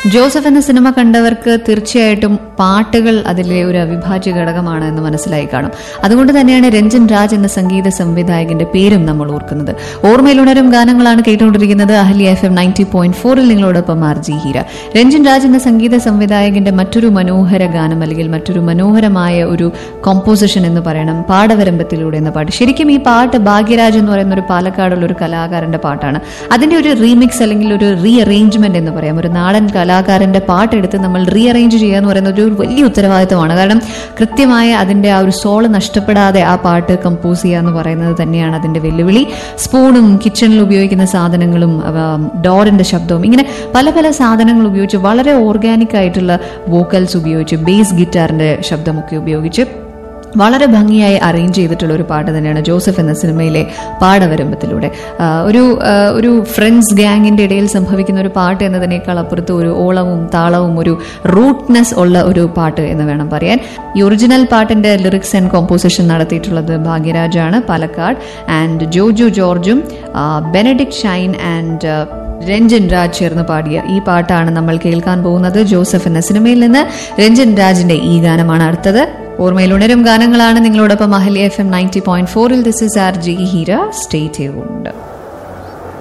Joseph എന്ന cinema കണ്ടവർക്ക് തീർച്ചയായിട്ടും പാട്ടുകൾ അതിലെ ഒരു അവിഭാജ്യ ഘടകമാണ് എന്ന് മനസ്സിലായി കാണും അതുകൊണ്ട് തന്നെയാണ് രഞ്ജൻ രാജ് എന്ന സംഗീത സംവിധായകന്റെ പേരും നമ്മൾ ഓർക്കുന്നത് ഓർമ്മയിലുണരും ഗാനങ്ങളാണ് കേട്ടുകൊണ്ടിരിക്കുന്നത് അഹല്യ എഫ് എം നയൻറ്റി പോയിന്റ് ഫോറിൽ നിങ്ങളോടൊപ്പം ആർ ജി ഹീര രഞ്ജൻ രാജ് എന്ന സംഗീത സംവിധായകന്റെ മറ്റൊരു മനോഹര ഗാനം അല്ലെങ്കിൽ മറ്റൊരു മനോഹരമായ ഒരു കോമ്പോസിഷൻ എന്ന് പറയണം പാടവരമ്പത്തിലൂടെ എന്ന പാട്ട് ശരിക്കും ഈ പാട്ട് ഭാഗ്യരാജ് എന്ന് പറയുന്ന ഒരു പാലക്കാടുള്ള ഒരു കലാകാരന്റെ പാട്ടാണ് അതിന്റെ ഒരു റീമിക്സ് അല്ലെങ്കിൽ ഒരു റീ അറേഞ്ച്മെന്റ് എന്ന് പറയാം ഒരു നാടൻ കലാകാരന്റെ പാട്ടെടുത്ത് നമ്മൾ റീ അറേഞ്ച് ചെയ്യുക എന്ന് പറയുന്നത് ഒരു വലിയ ഉത്തരവാദിത്തമാണ് കാരണം കൃത്യമായ അതിന്റെ ആ ഒരു സോള് നഷ്ടപ്പെടാതെ ആ പാട്ട് കമ്പോസ് ചെയ്യുക എന്ന് പറയുന്നത് തന്നെയാണ് അതിന്റെ വെല്ലുവിളി സ്പൂണും കിച്ചണിൽ ഉപയോഗിക്കുന്ന സാധനങ്ങളും അവ, ഡോറിന്റെ ശബ്ദവും ഇങ്ങനെ പല പല സാധനങ്ങൾ ഉപയോഗിച്ച് വളരെ ഓർഗാനിക് ആയിട്ടുള്ള വോക്കൽസ് ഉപയോഗിച്ച് ബേസ് ഗിറ്റാറിന്റെ ശബ്ദമൊക്കെ ഉപയോഗിച്ച് വളരെ ഭംഗിയായി അറേഞ്ച് ചെയ്തിട്ടുള്ള ഒരു പാട്ട് തന്നെയാണ് ജോസഫ് എന്ന സിനിമയിലെ പാടവരമ്പത്തിലൂടെ ആ, ഒരു ആ, ഒരു ഫ്രണ്ട്സ് ഗ്യാങ്ങിന്റെ ഇടയിൽ സംഭവിക്കുന്ന ഒരു പാട്ട് എന്നതിനേക്കാൾ അപ്പുറത്ത് ഒരു ഓളവും താളവും ഒരു റൂട്ട്നെസ് ഉള്ള ഒരു പാട്ട് എന്ന് വേണം പറയാൻ ഈ ഒറിജിനൽ പാട്ടിന്റെ ലിറിക്സ് ആൻഡ് കോമ്പോസിഷൻ നടത്തിയിട്ടുള്ളത് ഭാഗ്യരാജാണ് പാലക്കാട് ആൻഡ് ജോജു ജോർജും ആ, ബെനഡിക്ട് ഷൈൻ ആൻഡ് രഞ്ജൻ രാജ് ചേർന്ന് പാടിയ ഈ പാട്ടാണ് നമ്മൾ കേൾക്കാൻ പോകുന്നത് ജോസഫ് എന്ന സിനിമയിൽ നിന്ന് രഞ്ജൻ രാജിന്റെ ഈ ഗാനമാണ് അടുത്തത് ഓർമ്മയിൽ ഉണരും ഗാനങ്ങളാണ് നിങ്ങളോടൊപ്പം അഹല്യ എഫ് എം നയൻറ്റി പോയിന്റ് ഫോറിൽ this is R G Heera stay tuned